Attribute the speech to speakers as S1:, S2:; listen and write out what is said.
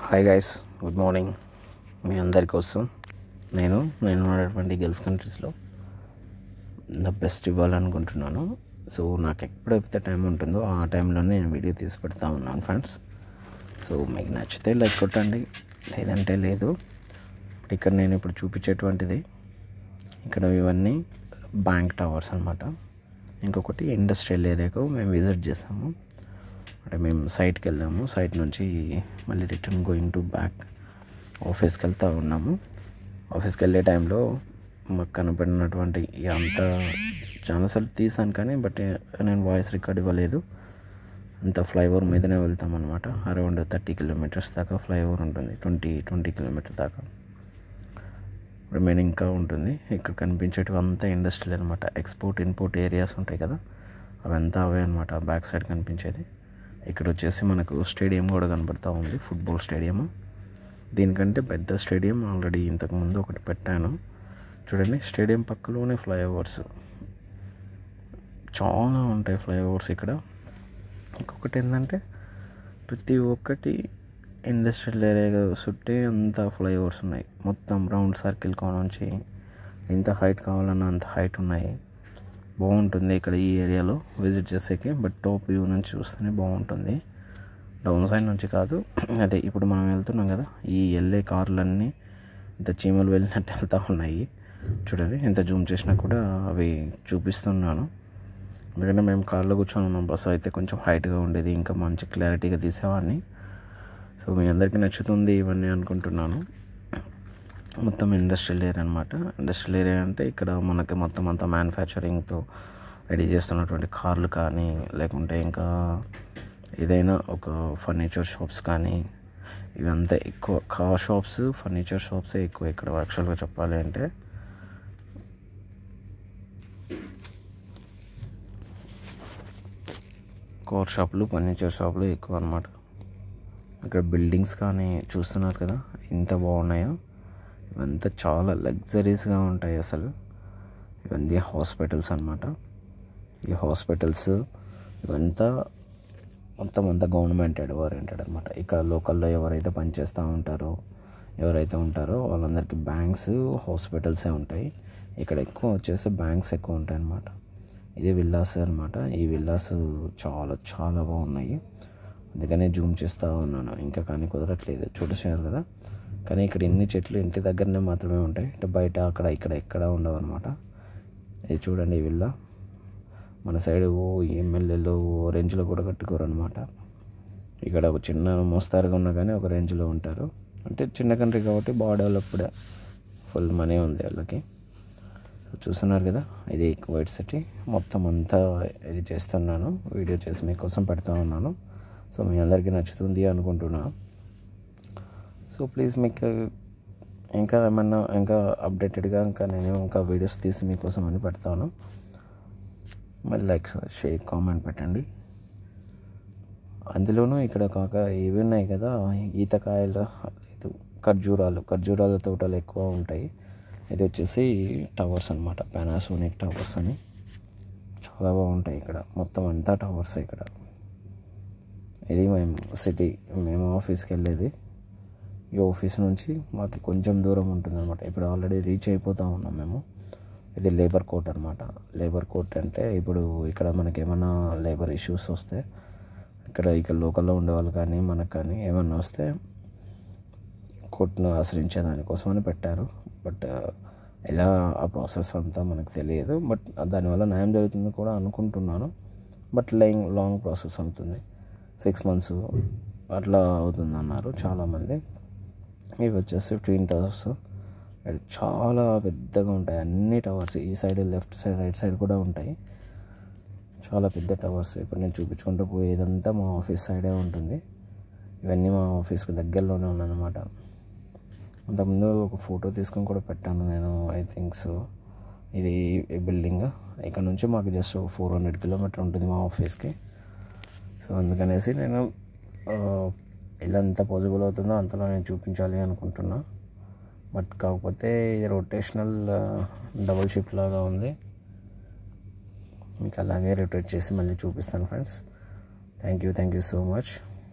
S1: hi guys good morning మీ అందరి కోసం నేను నేను ఉన్నటువంటి గల్ఫ్ కంట్రీస్లో ద బెస్ట్ ఇవ్వాలనుకుంటున్నాను సో నాకు ఎప్పుడైతే టైం ఉంటుందో ఆ టైంలోనే నేను వీడియో తీసి పెడతా ఉన్నాను ఫ్రెండ్స్ సో మీకు నచ్చితే లైక్ కొట్టండి లేదంటే లేదు ఇక్కడ నేను ఇప్పుడు చూపించేటువంటిది ఇక్కడ ఇవన్నీ బ్యాంక్ టవర్స్ అనమాట ఇంకొకటి ఇండస్ట్రియల్ ఏరియాకు మేము విజిట్ చేస్తాము అంటే మేము సైట్కి వెళ్ళాము సైట్ నుంచి మళ్ళీ రిటర్న్ గోయింగ్ టు బ్యాక్ ఆఫీస్కి వెళ్తూ ఉన్నాము ఆఫీస్కి వెళ్ళే టైంలో మాకు కనపడినటువంటి ఈ అంత చాలాసార్లు తీసాను కానీ బట్ నేను వాయిస్ రికార్డ్ ఇవ్వలేదు అంత ఫ్లైఓవర్ మీదనే వెళ్తాం అనమాట అరౌండ్ థర్టీ కిలోమీటర్స్ దాకా ఫ్లైఓవర్ ఉంటుంది ట్వంటీ ట్వంటీ కిలోమీటర్ దాకా రిమైనింగ్ ఇంకా ఉంటుంది ఇక్కడ కనిపించేటివి అంతా ఇండస్ట్రియల్ అనమాట ఎక్స్పోర్ట్ ఇంపోర్ట్ ఏరియాస్ ఉంటాయి కదా అవంతా అవే అనమాట బ్యాక్ సైడ్ కనిపించేది ఇక్కడ వచ్చేసి మనకు స్టేడియం కూడా కనబడతా ఉంది ఫుట్బాల్ స్టేడియం దీనికంటే పెద్ద స్టేడియం ఆల్రెడీ ఇంతకుముందు ఒకటి పెట్టాను చూడండి స్టేడియం పక్కలోనే ఫ్లైఓవర్స్ చాలా ఉంటాయి ఫ్లైఓవర్స్ ఇక్కడ ఇంకొకటి ఏంటంటే ప్రతి ఒక్కటి ఇండస్ట్రియల్ ఏరియా చుట్టే అంత ఫ్లైఓవర్స్ ఉన్నాయి మొత్తం రౌండ్ సర్కిల్ నుంచి ఎంత హైట్ కావాలన్నా అంత హైట్ ఉన్నాయి బాగుంటుంది ఇక్కడ ఈ ఏరియాలో విజిట్ చేసేకి బట్ టాప్ వ్యూ నుంచి చూస్తేనే బాగుంటుంది డౌన్ సైడ్ నుంచి కాదు అదే ఇప్పుడు మనం వెళ్తున్నాం కదా ఈ వెళ్ళే కార్లన్నీ ఇంత చీమలు వెళ్ళినట్టు వెళ్తూ ఉన్నాయి చూడండి ఎంత జూమ్ చేసినా కూడా అవి చూపిస్తున్నాను ఎందుకంటే మేము కార్లో కూర్చొని ఉన్నాం బస్సు అయితే కొంచెం హైట్గా ఉండేది ఇంకా మంచి క్లారిటీగా తీసేవాడిని సో మీ అందరికీ నచ్చుతుంది ఇవన్నీ అనుకుంటున్నాను మొత్తం ఇండస్ట్రియల్ ఏరియా అనమాట ఇండస్ట్రియల్ ఏరియా అంటే ఇక్కడ మనకి మొత్తం అంతా మ్యానుఫ్యాక్చరింగ్తో రెడీ చేస్తున్నటువంటి కార్లు కానీ లేకుంటే ఇంకా ఏదైనా ఒక ఫర్నిచర్ షాప్స్ కానీ ఇవంతా ఎక్కువ కార్ షాప్స్ ఫర్నిచర్ షాప్సే ఎక్కువ ఇక్కడ యాక్చువల్గా చెప్పాలి అంటే కార్ షాపులు ఫర్నిచర్ షాపులు ఎక్కువ అనమాట ఇక్కడ బిల్డింగ్స్ కానీ చూస్తున్నారు కదా ఎంత బాగున్నాయో ఇవంతా చాలా లగ్జరీస్గా ఉంటాయి అసలు ఇవన్నీ హాస్పిటల్స్ అనమాట ఈ హాస్పిటల్స్ ఇవంతా మొత్తం అంతా గవర్నమెంటెడ్ ఓరియంటెడ్ అనమాట ఇక్కడ లోకల్లో ఎవరైతే పనిచేస్తూ ఉంటారో ఎవరైతే ఉంటారో వాళ్ళందరికీ బ్యాంక్స్ హాస్పిటల్సే ఉంటాయి ఇక్కడ ఎక్కువ వచ్చేసి బ్యాంక్స్ ఎక్కువ ఉంటాయి అన్నమాట ఇది విల్లాస్ అనమాట ఈ విల్లాస్ చాలా చాలా బాగున్నాయి అందుకనే జూమ్ చేస్తూ ఉన్నాను ఇంకా కానీ కుదరట్లేదు చూడసారు కదా కానీ ఇక్కడ ఎన్ని చెట్లు ఇంటి దగ్గరనే మాత్రమే ఉంటాయి అంటే బయట అక్కడ ఇక్కడ ఎక్కడ ఉండవు అనమాట ఇది చూడండి ఈ విల్లా మన సైడ్ ఓ ఎమ్మెల్యేలు ఓ రేంజ్లో కూడా కట్టుకోరు అనమాట ఇక్కడ ఒక చిన్న మోస్తారుగా ఉన్నా కానీ ఒక రేంజ్లో ఉంటారు అంటే చిన్న కంట్రీ కాబట్టి బాగా డెవలప్డ్ ఫుల్ మనీ ఉంది వాళ్ళకి చూస్తున్నారు కదా ఇది వైట్ సిటీ మొత్తం అంతా ఇది చేస్తున్నాను వీడియో చేసి మీకోసం పెడతా ఉన్నాను సో మీ అందరికీ నచ్చుతుంది అనుకుంటున్నా సో ప్లీజ్ మీకు ఇంకా ఏమన్నా ఇంకా అప్డేటెడ్గా ఇంకా నేను ఇంకా వీడియోస్ తీసి మీకోసం అని పెడతాను మరి లైక్ షేర్ కామెంట్ పెట్టండి అందులోనూ ఇక్కడ కాక ఇవి ఉన్నాయి కదా ఈతకాయలు ఇది ఖర్జూరాలు ఖర్జూరాల తోటలు ఎక్కువ ఉంటాయి ఇది వచ్చేసి టవర్స్ అనమాట పానాసోనిక్ టవర్స్ అని చాలా బాగుంటాయి ఇక్కడ మొత్తం అంతా టవర్స్ ఇక్కడ ఇది మేము సిటీ మేము ఆఫీస్కి వెళ్ళేది ఈ ఆఫీస్ నుంచి మాకు కొంచెం దూరం ఉంటుంది అనమాట ఇప్పుడు ఆల్రెడీ రీచ్ అయిపోతూ ఉన్నాం మేము ఇది లేబర్ కోర్ట్ అనమాట లేబర్ కోర్ట్ అంటే ఇప్పుడు ఇక్కడ మనకి ఏమైనా లేబర్ ఇష్యూస్ వస్తే ఇక్కడ ఇక్కడ లోకల్లో ఉండేవాళ్ళు కానీ మనకు కానీ ఏమన్నా వస్తే కోర్టును ఆశ్రయించే దానికోసమని పెట్టారు బట్ ఎలా ఆ ప్రాసెస్ అంతా మనకు తెలియదు బట్ దానివల్ల న్యాయం జరుగుతుంది కూడా అనుకుంటున్నాను బట్ లైంగ్ లాంగ్ ప్రాసెస్ ఉంటుంది సిక్స్ మంత్స్ అట్లా అవుతుంది అన్నారు చాలామంది ఇవి వచ్చేసి ట్విన్ టవర్స్ చాలా పెద్దగా ఉంటాయి అన్ని టవర్స్ ఈ side left side right side కూడా ఉంటాయి చాలా పెద్ద టవర్స్ ఇప్పుడు నేను చూపించుకుంటూ పోయేదంతా మా ఆఫీస్ సైడే ఉంటుంది ఇవన్నీ మా ఆఫీస్కి దగ్గరలోనే ఉన్నాయన్నమాట అంతకుముందు ఒక ఫోటో తీసుకొని కూడా పెట్టాను నేను ఐ థింక్ సో ఇది ఈ బిల్డింగ్ ఇక్కడ నుంచి మాకు జస్ట్ ఫోర్ హండ్రెడ్ కిలోమీటర్ ఉంటుంది మా ఆఫీస్కి సో అందుకనేసి నేను ఇలా ఎంత పాసిబుల్ అవుతుందో అంతలో నేను చూపించాలి అనుకుంటున్నా బట్ కాకపోతే ఇది రొటేషనల్ డబుల్ షిప్ లాగా ఉంది మీకు అలాగే రొటేట్ చేసి మళ్ళీ చూపిస్తాను friends thank you thank you so much